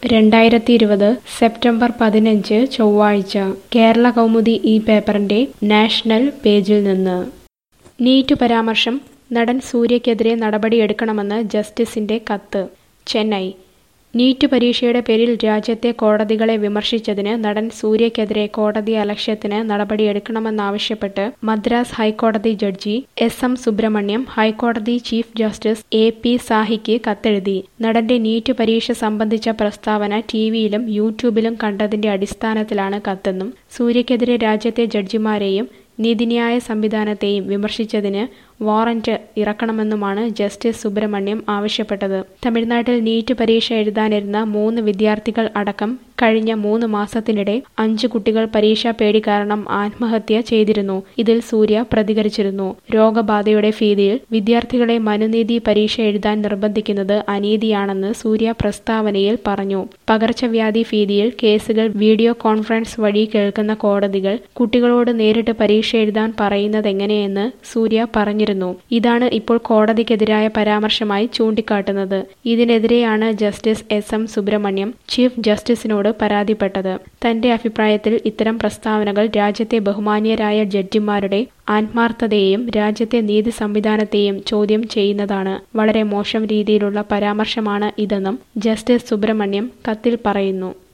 രണ്ടായിരത്തി ഇരുപത് സെപ്റ്റംബർ പതിനഞ്ച് ചൊവ്വാഴ്ച കേരള കൗമുദി ഈ പേപ്പറിന്റെ നാഷണൽ പേജിൽ നിന്ന് നീറ്റ് പരാമർശം നടൻ സൂര്യക്കെതിരെ നടപടിയെടുക്കണമെന്ന് ജസ്റ്റിസിന്റെ കത്ത് ചെന്നൈ നീറ്റ് പരീക്ഷയുടെ പേരിൽ രാജ്യത്തെ കോടതികളെ വിമർശിച്ചതിന് നടൻ സൂര്യക്കെതിരെ കോടതി അലക്ഷ്യത്തിന് നടപടിയെടുക്കണമെന്നാവശ്യപ്പെട്ട് മദ്രാസ് ഹൈക്കോടതി ജഡ്ജി എസ് എം സുബ്രഹ്മണ്യം ഹൈക്കോടതി ചീഫ് ജസ്റ്റിസ് എ പി സാഹിക്ക് കത്തെഴുതി നടന്റെ നീറ്റ് പരീക്ഷ സംബന്ധിച്ച പ്രസ്താവന ടിവിയിലും യൂട്യൂബിലും കണ്ടതിന്റെ അടിസ്ഥാനത്തിലാണ് കത്തെന്നും സൂര്യക്കെതിരെ രാജ്യത്തെ ജഡ്ജിമാരെയും നീതിന്യായ സംവിധാനത്തെയും വിമർശിച്ചതിന് വാറന്റ് ഇറക്കണമെന്നുമാണ് ജസ്റ്റിസ് സുബ്രഹ്മണ്യം ആവശ്യപ്പെട്ടത് തമിഴ്നാട്ടിൽ നീറ്റ് പരീക്ഷ എഴുതാനിരുന്ന മൂന്ന് വിദ്യാർത്ഥികൾ അടക്കം കഴിഞ്ഞ മൂന്ന് മാസത്തിനിടെ അഞ്ചു കുട്ടികൾ പരീക്ഷാ പേടി കാരണം ആത്മഹത്യ ചെയ്തിരുന്നു ഇതിൽ സൂര്യ പ്രതികരിച്ചിരുന്നു രോഗബാധയുടെ ഭീതിയിൽ വിദ്യാർത്ഥികളെ മനുനീതി പരീക്ഷ എഴുതാൻ നിർബന്ധിക്കുന്നത് അനീതിയാണെന്ന് സൂര്യ പ്രസ്താവനയിൽ പറഞ്ഞു പകർച്ചവ്യാധി ഭീതിയിൽ കേസുകൾ വീഡിയോ കോൺഫറൻസ് വഴി കേൾക്കുന്ന കോടതികൾ കുട്ടികളോട് നേരിട്ട് പരീക്ഷ എഴുതാൻ പറയുന്നതെങ്ങനെയെന്ന് സൂര്യ പറഞ്ഞിരുന്നു ഇതാണ് ഇപ്പോൾ കോടതിക്കെതിരായ പരാമർശമായി ചൂണ്ടിക്കാട്ടുന്നത് ഇതിനെതിരെയാണ് justice S M Subramaniam chief ജസ്റ്റിസിനോട് പരാതിപ്പെട്ടത് തന്റെ അഭിപ്രായത്തിൽ ഇത്തരം പ്രസ്താവനകൾ രാജ്യത്തെ ബഹുമാന്യരായ ജഡ്ജിമാരുടെ ആത്മാർത്ഥതയെയും രാജ്യത്തെ നീതി സംവിധാനത്തെയും ചോദ്യം ചെയ്യുന്നതാണ് വളരെ മോശം രീതിയിലുള്ള പരാമർശമാണ് ഇതെന്നും ജസ്റ്റിസ് സുബ്രഹ്മണ്യം കത്തിൽ പറയുന്നു